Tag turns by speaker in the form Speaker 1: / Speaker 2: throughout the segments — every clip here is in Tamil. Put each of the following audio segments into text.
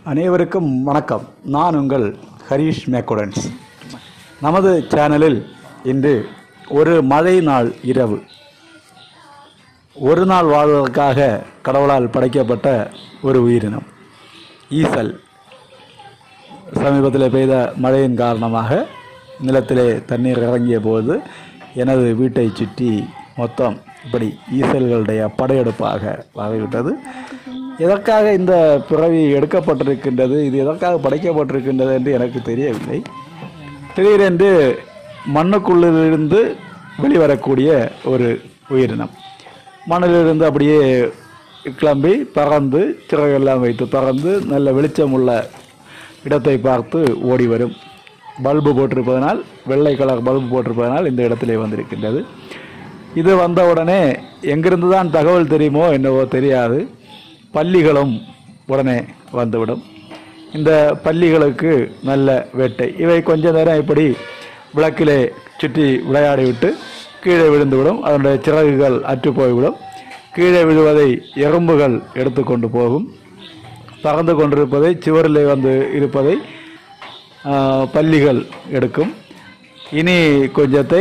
Speaker 1: அனைவருக்கும் வணக்கம் நான் உங்கள் ஹரீஷ் மேக்குடன்ஸ் நமது சேனலில் இன்று ஒரு மழை நாள் இரவு ஒரு நாள் வாழ்வதற்காக கடவுளால் படைக்கப்பட்ட ஒரு உயிரினம் ஈசல் சமீபத்தில் பெய்த மழையின் காரணமாக நிலத்திலே தண்ணீர் இறங்கிய போது எனது வீட்டை சுற்றி மொத்தம் இப்படி ஈசல்களுடைய படையெடுப்பாக ஆகிவிட்டது எதற்காக இந்த பிறவி எடுக்கப்பட்டிருக்கின்றது இது எதற்காக படைக்கப்பட்டிருக்கின்றது என்று எனக்கு தெரியவில்லை திடீரென்று மண்ணுக்குள்ளிலிருந்து வெளிவரக்கூடிய ஒரு உயிரினம் மண்ணிலிருந்து அப்படியே கிளம்பி பறந்து சிறகெல்லாம் வைத்து பறந்து நல்ல வெளிச்சமுள்ள இடத்தை பார்த்து ஓடி வரும் பல்பு போட்டிருப்பதனால் வெள்ளை கலர் பல்பு போட்டிருப்பதனால் இந்த இடத்திலே வந்திருக்கின்றது இது வந்தவுடனே எங்கிருந்து தான் தகவல் தெரியுமோ என்னவோ தெரியாது பள்ளிகளும் உடனே வந்துவிடும் இந்த பள்ளிகளுக்கு நல்ல வேட்டை இவை கொஞ்ச நேரம் இப்படி விளக்கிலே சுற்றி விளையாடிவிட்டு கீழே விழுந்துவிடும் அதனுடைய சிறகுகள் அற்று போய்விடும் கீழே விழுவதை எறும்புகள் எடுத்துக்கொண்டு போகும் பறந்து கொண்டிருப்பதை சுவரில் வந்து இருப்பதை ஆ, பல்லிகள் எடுக்கும் இனி கொஞ்சத்தை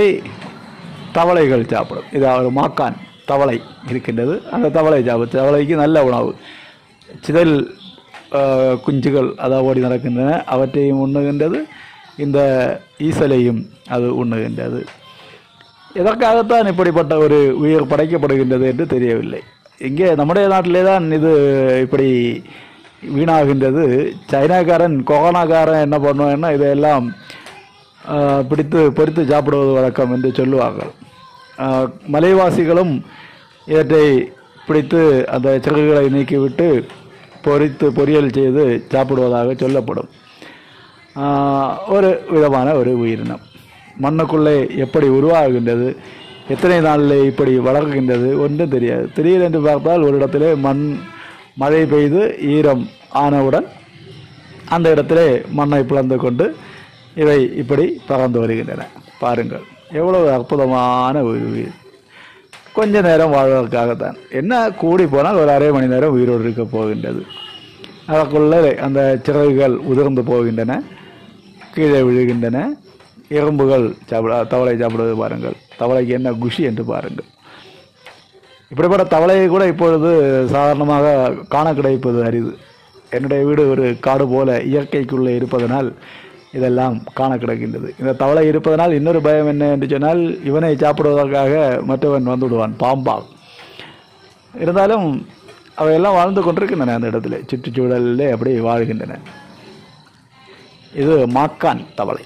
Speaker 1: தவளைகள் சாப்பிடும் இது ஒரு மாக்கான் தவளை இருக்கின்றது அந்த தவளை சாப்பிடும் தவளைக்கு நல்ல உணவு சிதல் ஆ, குஞ்சுகள் அதாவது ஓடி நடக்கின்றன அவற்றையும் உண்ணுகின்றது இந்த ஈசலையும் அது உண்ணுகின்றது எதற்காகத்தான் இப்படிப்பட்ட ஒரு உயிர் படைக்கப்படுகின்றது என்று தெரியவில்லை இங்கே நம்முடைய நாட்டிலே தான் இது இப்படி வீணாகின்றது சைனாக்காரன் கொரோனாக்காரன் என்ன பண்ணுவாங்கன்னா இதையெல்லாம் ஆஹ், பிடித்து பொரித்து சாப்பிடுவது வழக்கம் என்று சொல்லுவார்கள் ஆஹ், மலைவாசிகளும் இவற்றை பிடித்து அந்த சிறகுகளை நீக்கிவிட்டு பொரித்து பொரியல் செய்து சாப்பிடுவதாக சொல்லப்படும் ஆஹ், ஒரு விதமான ஒரு உயிரினம் மண்ணுக்குள்ளே எப்படி உருவாகுகின்றது எத்தனை நாளில் இப்படி வளர்கின்றது ஒன்றும் தெரியாது திடீரென்று பார்த்தால் ஒரு இடத்திலே மண் மழை பெய்து ஈரம் ஆனவுடன் அந்த இடத்திலே மண்ணை பிளந்து கொண்டு இவை இப்படி பறந்து வருகின்றன பாருங்கள் எவ்வளவு அற்புதமான ஒரு உயிர் கொஞ்ச நேரம் வாழ்வதற்காகத்தான் என்ன கூடி போனால் ஒரு அரை மணி நேரம் உயிரோடு இருக்க போகின்றது அதற்குள்ளே அந்த சிறகுகள் உதிர்ந்து போகின்றன கீழே விழுகின்றன எறும்புகள் சாப்பிட தவளை சாப்பிடுவது பாருங்கள் தவளைக்கு என்ன குஷி என்று பாருங்கள் இப்படிப்பட்ட தவளையை கூட இப்பொழுது சாதாரணமாக காண கிடைப்பது அரிது என்னுடைய வீடு ஒரு காடு போல இயற்கைக்குள்ளே இருப்பதனால் இதெல்லாம் காண கிடக்கின்றது இந்த தவளை இருப்பதனால் இன்னொரு பயம் என்ன என்று சொன்னால் இவனை சாப்பிடுவதற்காக மற்றவன் வந்து விடுவான் பாம்பால் இருந்தாலும் அவையெல்லாம் வாழ்ந்து கொண்டிருக்கின்றன அந்த இடத்துல சுற்றுச்சூழலிலே அப்படி வாழ்கின்றன இது மாக்கான் தவளை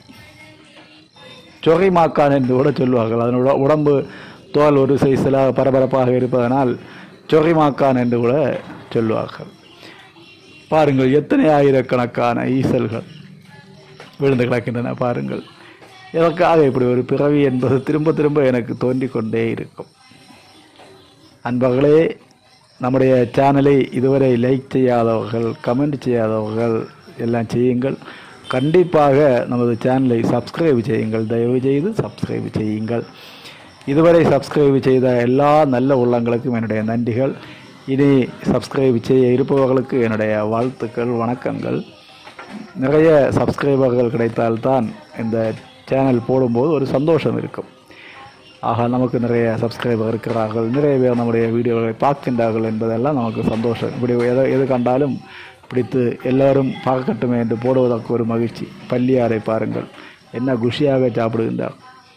Speaker 1: சொகை மாக்கான் என்று கூட சொல்லுவார்கள் அதனோட உடம்பு தோல் ஒரு சைஸில் பரபரப்பாக இருப்பதனால் சொகை மாக்கான் என்று கூட சொல்லுவார்கள் பாருங்கள் எத்தனை ஆயிரக்கணக்கான ஈசல்கள் விழுந்து கிடக்கின்றன பாருங்கள் எதற்காக இப்படி ஒரு பிறவி என்பது திரும்ப திரும்ப எனக்கு தோன்றிக் கொண்டே இருக்கும் அன்பர்களே நம்முடைய சேனலை இதுவரை லைக் செய்யாதவர்கள் கமெண்ட் செய்யாதவர்கள் எல்லாம் செய்யுங்கள் கண்டிப்பாக நமது சேனலை சப்ஸ்கிரைப் செய்யுங்கள் தயவு செய்து சப்ஸ்கிரைப் செய்யுங்கள் இதுவரை சப்ஸ்கிரைப் செய்த எல்லா நல்ல உள்ளங்களுக்கும் என்னுடைய நன்றிகள் இனி சப்ஸ்கிரைப் செய்ய இருப்பவர்களுக்கு என்னுடைய வாழ்த்துக்கள் வணக்கங்கள் நிறைய சப்ஸ்கிரைபர்கள் கிடைத்தால்தான் இந்த சேனல் போடும்போது ஒரு சந்தோஷம் இருக்கும் ஆக நமக்கு நிறைய சப்ஸ்கிரைபர் இருக்கிறார்கள் நிறைய பேர் நம்முடைய வீடியோகளை பார்க்கின்றார்கள் என்பதெல்லாம் நமக்கு சந்தோஷம் இப்படி எதை எது கண்டாலும் பிடித்து எல்லாரும் பார்க்கட்டுமே என்று போடுவதற்கு ஒரு மகிழ்ச்சி பள்ளியாரை பாருங்கள் என்ன குஷியாக சாப்பிடுகின்றார்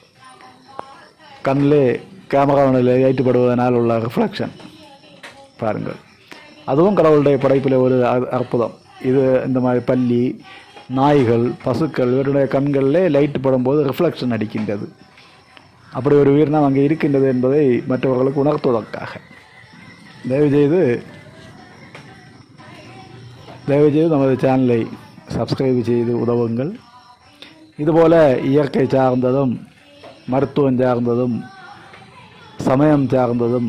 Speaker 1: கண்ணிலே கேமராவில் ஏற்றுப்படுவதனால் உள்ள ரிஃப்ளெக்ஷன் பாருங்கள் அதுவும் கடவுளுடைய படைப்பில் ஒரு அ- அற்புதம் இது இந்த மாதிரி பல்லி நாய்கள் பசுக்கள் இவருடைய கண்களிலே லைட் படும்போது ரிஃப்ளெக்ஷன் அடிக்கின்றது அப்படி ஒரு உயிரினம் அங்கே இருக்கின்றது என்பதை மற்றவர்களுக்கு உணர்த்துவதற்காக தயவுசெய்து தயவுசெய்து நமது சேனலை சப்ஸ்கிரைப் செய்து உதவுங்கள் இதுபோல இயற்கை சார்ந்ததும் மருத்துவம் சார்ந்ததும் சமயம் சார்ந்ததும்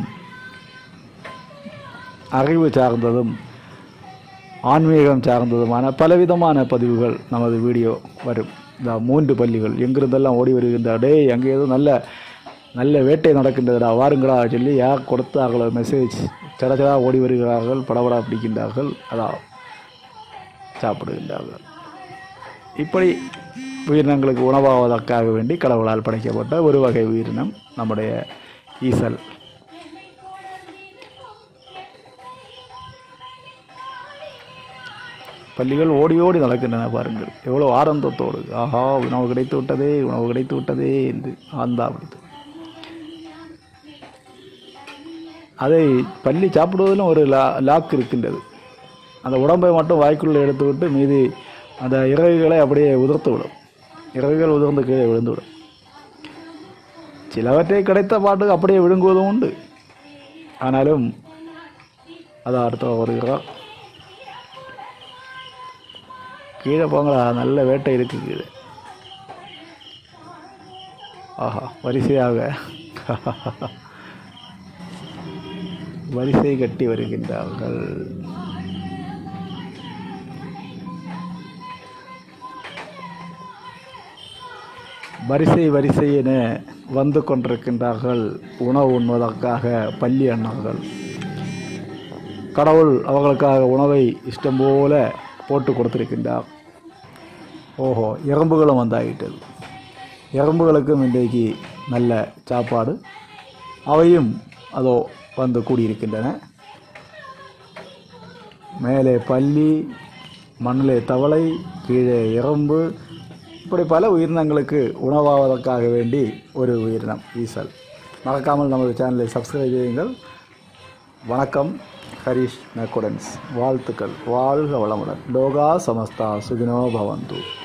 Speaker 1: அறிவு சார்ந்ததும் ஆன்மீகம் சார்ந்ததுமான பலவிதமான பதிவுகள் நமது வீடியோ வரும் இந்த மூன்று பள்ளிகள் எங்கிருந்தெல்லாம் ஓடி வருகின்ற டேய் அங்கே ஏதோ நல்ல நல்ல வேட்டை நடக்கின்றதுடா வாருங்கடா சொல்லி யார் கொடுத்தார்களோ மெசேஜ் சடச்சடா ஓடி வருகிறார்கள் படபடா பிடிக்கின்றார்கள் அதான் சாப்பிடுகின்றார்கள் இப்படி உயிரினங்களுக்கு உணவாவதற்காக வேண்டி கடவுளால் படைக்கப்பட்ட ஒரு வகை உயிரினம் நம்முடைய ஈசல் பள்ளிகள் ஓடி ஓடி நடக்கின்றன பாருங்கள் எவ்வளோ ஆனந்தத்தோடு ஆஹா உணவு கிடைத்து விட்டதே உணவு கிடைத்து விட்டதே என்று ஆந்தா அப்படித்து அதை பள்ளி சாப்பிடுவதிலும் ஒரு லா லாக் இருக்கின்றது அந்த உடம்பை மட்டும் வாய்க்குள்ளே எடுத்து விட்டு மீதி அந்த இறகுகளை அப்படியே உதிர்த்து விடும் இறகுகள் உதிர்ந்து கீழே விழுந்து விடும் சிலவற்றை கிடைத்த பாட்டுக்கு அப்படியே விழுங்குவதும் உண்டு ஆனாலும் அது அடுத்த வருகிறார் கீழே போங்களா நல்ல வேட்டை இருக்கு கீழே ஆஹா வரிசையாக வரிசை கட்டி வருகின்றார்கள் வரிசை வரிசை என வந்து கொண்டிருக்கின்றார்கள் உணவு உண்பதற்காக பள்ளி அண்ணார்கள் கடவுள் அவர்களுக்காக உணவை இஷ்டம் போல போட்டு கொடுத்திருக்கின்றார் ஓஹோ எறும்புகளும் வந்தாகிட்டது எறும்புகளுக்கும் இன்றைக்கு நல்ல சாப்பாடு அவையும் அதோ வந்து கூடியிருக்கின்றன மேலே பல்லி மண்ணிலே தவளை கீழே எறும்பு இப்படி பல உயிரினங்களுக்கு உணவாவதற்காக வேண்டி ஒரு உயிரினம் ஈசல் மறக்காமல் நமது சேனலை சப்ஸ்கிரைப் செய்யுங்கள் வணக்கம் ஹரிஷ் மேக்குடன்ஸ் வாழ்த்துக்கள் வாழ்க வளமுடன் லோகா சமஸ்தா சுகினோ பவந்து